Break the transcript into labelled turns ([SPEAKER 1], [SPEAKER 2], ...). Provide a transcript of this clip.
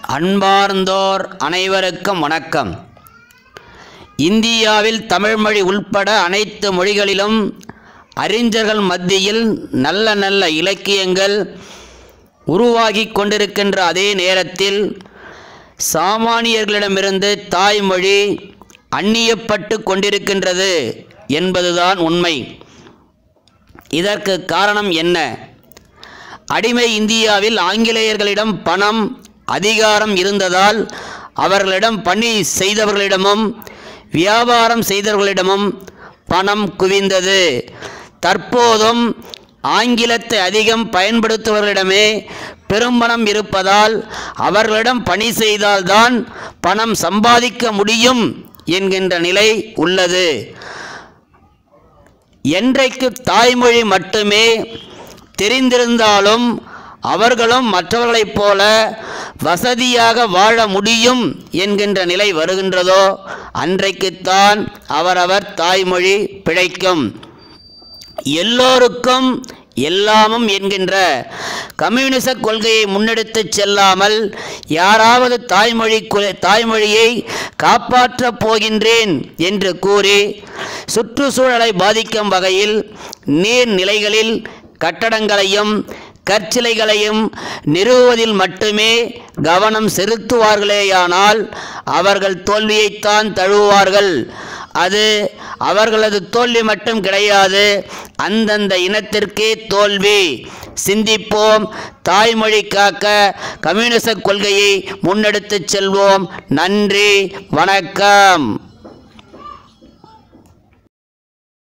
[SPEAKER 1] அன்பார்ந்தோர் அனைவருக்கும் வணக்கம் இந்தியாவில் தமிழ்மொழி உள்பட அனைத்து மொழிகளிலும் அறிஞர்கள் மத்தியில் நல்ல நல்ல இலக்கியங்கள் உருவாகிக் கொண்டிருக்கின்ற அதே நேரத்தில் சாமானியர்களிடமிருந்து தாய்மொழி அந்நியப்பட்டு கொண்டிருக்கின்றது என்பதுதான் உண்மை இதற்கு காரணம் என்ன அடிமை இந்தியாவில் ஆங்கிலேயர்களிடம் பணம் அதிகாரம் இருந்ததால் அவர்களிடம் பணி செய்தவர்களிடமும் வியாபாரம் செய்தவர்களிடமும் பணம் குவிந்தது தற்போதும் ஆங்கிலத்தை அதிகம் பயன்படுத்துபவர்களிடமே பெரும்பணம் இருப்பதால் அவர்களிடம் பணி செய்தால்தான் பணம் சம்பாதிக்க முடியும் என்கின்ற நிலை உள்ளது என்றைக்கு தாய்மொழி மட்டுமே தெரிந்திருந்தாலும் அவர்களும் மற்றவர்களைப் போல வசதியாக வாழ முடியும் என்கின்ற நிலை வருகின்றதோ அன்றைக்குத்தான் அவரவர் தாய்மொழி பிழைக்கும் எல்லோருக்கும் எல்லாமும் என்கின்ற கம்யூனிச கொள்கையை முன்னெடுத்துச் செல்லாமல் யாராவது தாய்மொழி கு- தாய்மொழியை காப்பாற்றப் போகின்றேன் என்று கூறி சுற்றுச்சூழலை பாதிக்கும் வகையில் நீர்நிலைகளில் கட்டடங்களையும் கற்சிலைகளையும் நிறுவுவதில் மட்டுமே கவனம் செலுத்துவார்களேயானால் அவர்கள் தோல்வியைத்தான் தழுவுவார்கள் அது அவர்களது தோல்வி மட்டும் கிடையாது அந்தந்த இனத்திற்கே தோல்வி சிந்திப்போம் தாய்மொழி காக்க கம்யூனிச கொள்கையை முன்னெடுத்துச் செல்வோம் நன்றி வணக்கம்